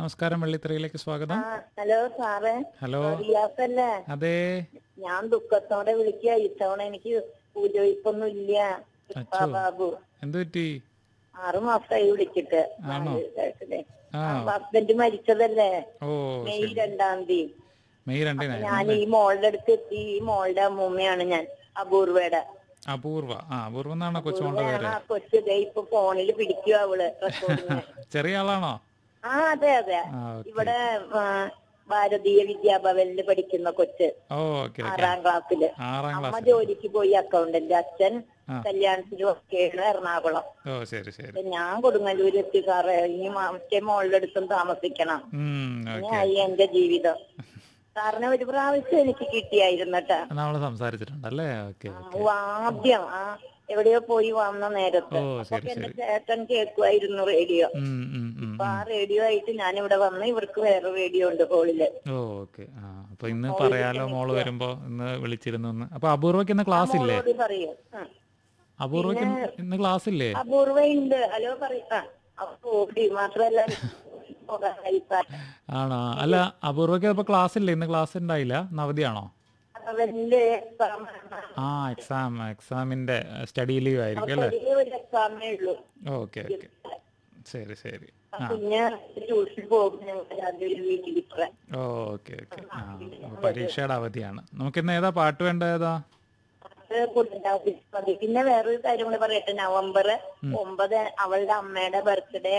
നമസ്കാരം വെള്ളിത്തിരയിലേക്ക് സ്വാഗതം ആ ഹലോ സാറേ ഹലോ റിയാസല്ലേ അതെ ഞാൻ ദുഃഖത്തോടെ വിളിക്കുക ഇത്തവണ എനിക്ക് പൂജവയ്പ്പൊന്നും ഇല്ല കൃഷ്ണ ബാബു എന്തു പറ്റി ആറു മാസമായി വിളിച്ചിട്ട് ആണോ? നാല് വയസ്സിലെ. ആ ഹസ്ബൻഡ് മരിച്ചതല്ലേ ഓ മെയ് രണ്ടാം തീയതി മെയ് രണ്ടിനായി ഞാൻ ഈ മോളുടെ അടുത്ത് എത്തി ഈ മോളുടെ അമ്മൂമ്മയാണ് ഞാൻ അപൂർവയുടെ അപൂർവ ആ അപൂർവ എന്നാണോ കൊച്ചുമോളുടെ പേര് ആ കൊച്ചു ദേ ഇപ്പൊ ഫോണിൽ പിടിക്കുക അവള് റെക്കോർഡിങ് ചെറിയ ആളാണോ ആ അതെ അതെ ആ ഓക്കെ ഇവിടെ ആ, ഭാരതീയ വിദ്യാഭവനിൽ പഠിക്കുന്ന കൊച്ച് ഓ ഓക്കെ ഓക്കെ ആറാം ക്ലാസ്സില് ആറാം അമ്മ ക്ലാസ് ജോലിക്ക് പോയി അക്കൗണ്ടന്റ് അച്ഛൻ ആ. കല്യാണത്തിന് വർക്ക് ചെയ്യണ എറണാകുളം ഓ ശരി ശരി അപ്പൊ ഞാൻ കൊടുങ്ങല്ലൂർ എത്തി സാറേ ഇനി മറ്റേ മോളുടെ അടുത്തും താമസിക്കണം ഉം ഓക്കെ ഇങ്ങനെയായി എന്റെ ജീവിതം സാറിനെ ഒരു പ്രാവശ്യം എനിക്ക് കിട്ടിയായിരുന്നു കേട്ടാ നമ്മൾ സംസാരിച്ചിട്ടുണ്ടല്ലേ ഓക്കെ ആദ്യം ആ എവിടെയോ പോയി വന്ന നേരത്ത് ഓ ശരി അപ്പൊ എന്റെ ശരി ചേട്ടൻ കേൾക്കുമായിരുന്നു റേഡിയോ ഉം ഉം ഉം അപ്പൊ ആ റേഡിയോ ആയിട്ട് ഞാൻ ഇവിടെ വന്ന് ഇവർക്ക് വേറെ റേഡിയോ ഉണ്ട് ഹോളില് ഓ ഓക്കെ ആ അപ്പൊ ഇന്ന് പറയാലോ മോള് വരുമ്പോ ഇന്ന് വിളിച്ചിരുന്നു എന്ന് അപ്പൊ അപൂർവക്ക് ഇന്ന് ക്ലാസ് ഇല്ലേ മോളോട് പറയൂ ആ. അപൂർവക്ക് ഇന്ന് ഇന്ന് ക്ലാസ് ഇല്ലേ അപൂർവ ഉണ്ട് ഹലോ പറയ അപ്പൊ ഓടി മാത്രല്ല പോകാനായി സാർ. ആണോ അല്ല അപൂർവക്ക് ഇപ്പൊ ക്ലാസ് ഇല്ലേ ഇന്ന് ക്ലാസ് ഉണ്ടായില്ല ഇന്ന് അവധിയാണോ അവന്റെ exam ആണ്. ആ എക്സാം എക്സാമിന്റെ സ്റ്റഡി ലീവ് ആയിരിക്കും അല്ലേ ചെറിയ ഒരു എക്സാമേ ഉള്ളൂ ഓക്കെ ഓക്കെ ശരി ശരി ആ പിന്നെ ട്യൂഷൻ പോകും ഞങ്ങൾ അതൊരു വീട്ടിലിത്ര ഓക്കെ ഓക്കെ ആ അപ്പൊ പരീക്ഷയുടെ അവധിയാണ് നമുക്ക് ഇന്ന് ഏതാ പാട്ട് വേണ്ട ഏതാ പിന്നെ വേറൊരു കാര്യം കൂടെ പറയട്ടെ നവംബർ ഒമ്പത് അവളുടെ അമ്മയുടെ ബർത്ത്ഡേ